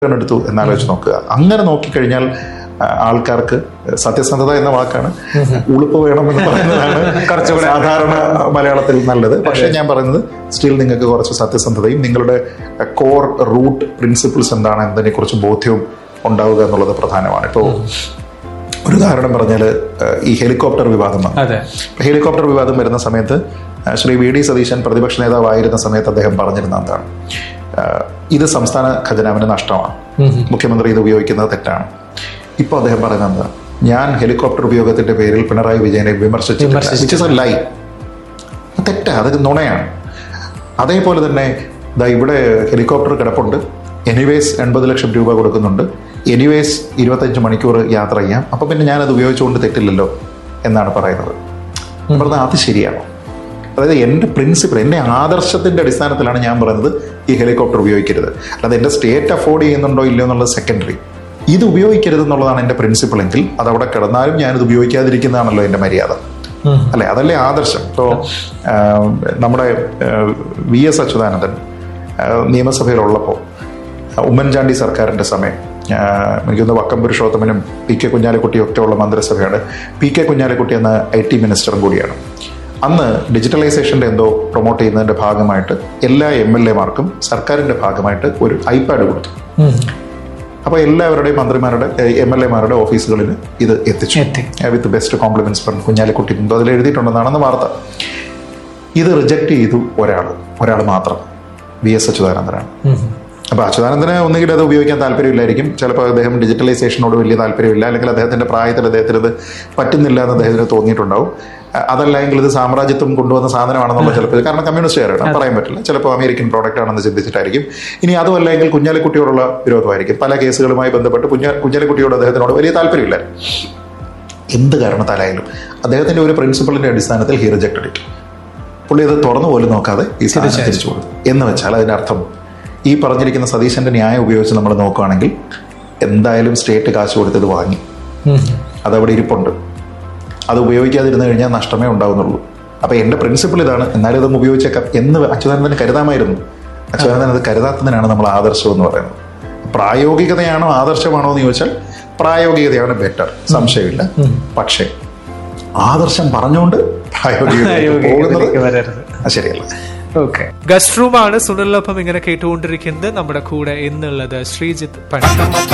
എടുത്തു എന്നാലോചിച്ച് നോക്കുക അങ്ങനെ നോക്കിക്കഴിഞ്ഞാൽ ആ, ആൾക്കാർക്ക് സത്യസന്ധത എന്ന വാക്കാണ് ഉളുപ്പ് വേണം എന്ന് പറയുന്നതാണ് കുറച്ചുകൂടെ. സാധാരണ മലയാളത്തിൽ നല്ലത് പക്ഷെ ഞാൻ പറയുന്നത് സ്റ്റിൽ നിങ്ങൾക്ക് കുറച്ച് സത്യസന്ധതയും നിങ്ങളുടെ കോർ റൂട്ട് പ്രിൻസിപ്പിൾസ് എന്താണ് എന്നതിനെ കുറിച്ച് ബോധ്യവും ഉണ്ടാവുക എന്നുള്ളത് പ്രധാനമാണ് ഇപ്പോൾ ഒരു ഉദാഹരണം പറഞ്ഞാൽ ഈ ഹെലികോപ്റ്റർ വിവാദം വന്നു അതെ ഇപ്പൊ ഹെലികോപ്റ്റർ വിവാദം വരുന്ന സമയത്ത് ആ, ശ്രീ വി ഡി സതീശൻ പ്രതിപക്ഷ നേതാവായിരുന്ന സമയത്ത് അദ്ദേഹം പറഞ്ഞിരുന്ന എന്താണ് ആ, ഇത് സംസ്ഥാന ഖജനാവിന് നഷ്ടമാണ് മുഖ്യമന്ത്രി ഇത് ഉപയോഗിക്കുന്നത് തെറ്റാണ് ഇപ്പോൾ അദ്ദേഹം പറയുന്നത് എന്താ ഞാൻ ഹെലികോപ്റ്റർ ഉപയോഗത്തിന്റെ പേരിൽ പിണറായി വിജയനെ വിമർശിച്ചിട്ടില്ല ലൈ തെറ്റാ അത് നുണയാണ് അതേപോലെ തന്നെ ദാ ഇവിടെ ഹെലികോപ്റ്റർ കിടപ്പുണ്ട് എനിവേസ് എൺപത് ലക്ഷം രൂപ കൊടുക്കുന്നുണ്ട് എനിവേസ് ഇരുപത്തഞ്ച് മണിക്കൂർ യാത്ര ചെയ്യാം അപ്പം പിന്നെ ഞാനത് ഉപയോഗിച്ചുകൊണ്ട് തെറ്റില്ലല്ലോ എന്നാണ് പറയുന്നത് ഞാൻ പറഞ്ഞത് അത് ശരിയാണോ അതായത് എൻ്റെ പ്രിൻസിപ്പിൾ എൻ്റെ ആദർശത്തിന്റെ അടിസ്ഥാനത്തിലാണ് ഞാൻ പറയുന്നത് ഈ ഹെലികോപ്റ്റർ ഉപയോഗിക്കരുത് അല്ലാതെ എൻ്റെ സ്റ്റേറ്റ് അഫോർഡ് ചെയ്യുന്നുണ്ടോ ഇല്ലയോ എന്നുള്ളത് സെക്കൻഡറി ഇത് ഉപയോഗിക്കരുത് എന്നുള്ളതാണ് എൻ്റെ പ്രിൻസിപ്പിൾ എങ്കിൽ അത് അവിടെ കിടന്നാലും ഞാനിത് ഉപയോഗിക്കാതിരിക്കുന്നതാണല്ലോ എൻ്റെ മര്യാദ അല്ലെ അതല്ലേ ആദർശം ഇപ്പോൾ നമ്മുടെ വി എസ് അച്യുതാനന്ദൻ ആ, നിയമസഭയിലുള്ളപ്പോൾ ഉമ്മൻചാണ്ടി സർക്കാരിന്റെ സമയം ആ, എനിക്കൊന്ന് വക്കം പുരുഷോത്തമനും പി കെ കുഞ്ഞാലിക്കുട്ടിയും ഒക്കെ ഉള്ള മന്ത്രിസഭയാണ് പി കെ കുഞ്ഞാലിക്കുട്ടി എന്ന ഐ ടി മിനിസ്റ്ററും കൂടിയാണ് അന്ന് ഡിജിറ്റലൈസേഷന്റെ എന്തോ പ്രൊമോട്ട് ചെയ്യുന്നതിന്റെ ഭാഗമായിട്ട് എല്ലാ എം എൽ എമാർക്കും സർക്കാരിന്റെ ഭാഗമായിട്ട് ഒരു ഐപാഡ് കൊടുത്തു അപ്പോൾ എല്ലാവരുടെയും മന്ത്രിമാരുടെ എം എൽ എമാരുടെ ഓഫീസുകളിൽ ഇത് എത്തിച്ചു എത്തി. With best compliments from Kunhalikutty എന്തോ അതിൽ എഴുതിയിട്ടുണ്ടെന്നാണെന്ന് വാർത്ത ഇത് റിജക്ട് ചെയ്തു ഒരാൾ ഒരാൾ മാത്രം വി എസ് അച്യുതാനന്ദനാണ് അപ്പൊ അച്യുതാനന്ദന് ഒന്നുകിൽ അത് ഉപയോഗിക്കാൻ താല്പര്യമില്ലായിരിക്കും ചിലപ്പോൾ അദ്ദേഹം ഡിജിറ്റലൈസേഷനോട് വലിയ താല്പര്യമില്ല അല്ലെങ്കിൽ അദ്ദേഹത്തിന്റെ പ്രായത്തിൽ അദ്ദേഹത്തിന് ഇത് പറ്റുന്നില്ല എന്ന് അദ്ദേഹത്തിന് തോന്നിയിട്ടുണ്ടാവും അഹ് അതല്ല എങ്കിൽ ഇത് സാമ്രാജ്യത്വം കൊണ്ടുവന്ന സാധനമാണെന്നുള്ള ചിലപ്പോൾ കാരണം കമ്മ്യൂണിസ്റ്റുകാരാണ് പറയാൻ പറ്റില്ല ചിലപ്പോൾ അമേരിക്കൻ പ്രോഡക്റ്റ് ആണെന്ന് ചിന്തിച്ചിട്ടായിരിക്കും ഇനി അതുമല്ല എങ്കിൽ കുഞ്ഞാലിക്കുട്ടിയോടുള്ള വിരോധമായിരിക്കും പല കേസുകളുമായി ബന്ധപ്പെട്ട് കുഞ്ഞ കുഞ്ഞാലിക്കുട്ടിയോട് അദ്ദേഹത്തിനോട് വലിയ താല്പര്യമില്ല എന്ത് കാരണത്താലായാലും അദ്ദേഹത്തിന്റെ ഒരു പ്രിൻസിപ്പളിന്റെ അടിസ്ഥാനത്തിൽ ഹി റിജക്റ്റഡ് ഇറ്റ് പുള്ളി അത് തുറന്നു പോലും നോക്കാതെ ഈ സാധനം തിരിച്ചു കൊടുത്തു എന്ന് വെച്ചാൽ അതിന്റെ അർത്ഥം ഈ പറഞ്ഞിരിക്കുന്ന സതീശന്റെ ന്യായം ഉപയോഗിച്ച് നമ്മൾ നോക്കുകയാണെങ്കിൽ എന്തായാലും സ്റ്റേറ്റ് കാശ് കൊടുത്തത് വാങ്ങി അതവിടെ ഇരിപ്പുണ്ട് അത് ഉപയോഗിക്കാതിരുന്നു കഴിഞ്ഞാൽ നഷ്ടമേ ഉണ്ടാവുന്നുള്ളൂ അപ്പൊ എന്റെ പ്രിൻസിപ്പിൾ ഇതാണ് എന്നാലും ഇതൊന്ന് ഉപയോഗിച്ചേക്കാം എന്ന് അച്യുതാനന്ദന് കരുതാമായിരുന്നു അച്യുതാനന്ദൻ അത് കരുതാത്തതിനാണ് നമ്മൾ ആദർശം എന്ന് പറയുന്നത് പ്രായോഗികതയാണോ ആദർശമാണോ എന്ന് ചോദിച്ചാൽ പ്രായോഗികതയാണ് ബെറ്റർ സംശയമില്ല പക്ഷേ ആദർശം പറഞ്ഞുകൊണ്ട് പ്രായോഗികത പോകുന്നത് പ്രായോഗികതയിലേക്ക് വരരുത് അത് ശരിയല്ല ഓക്കെ ഗസ്റ്റ് റൂമാണ് സുനിലിനൊപ്പം ഇങ്ങനെ കേട്ടുകൊണ്ടിരിക്കുന്നത് നമ്മുടെ കൂടെ എന്നുള്ളത് ശ്രീജിത്ത് പണി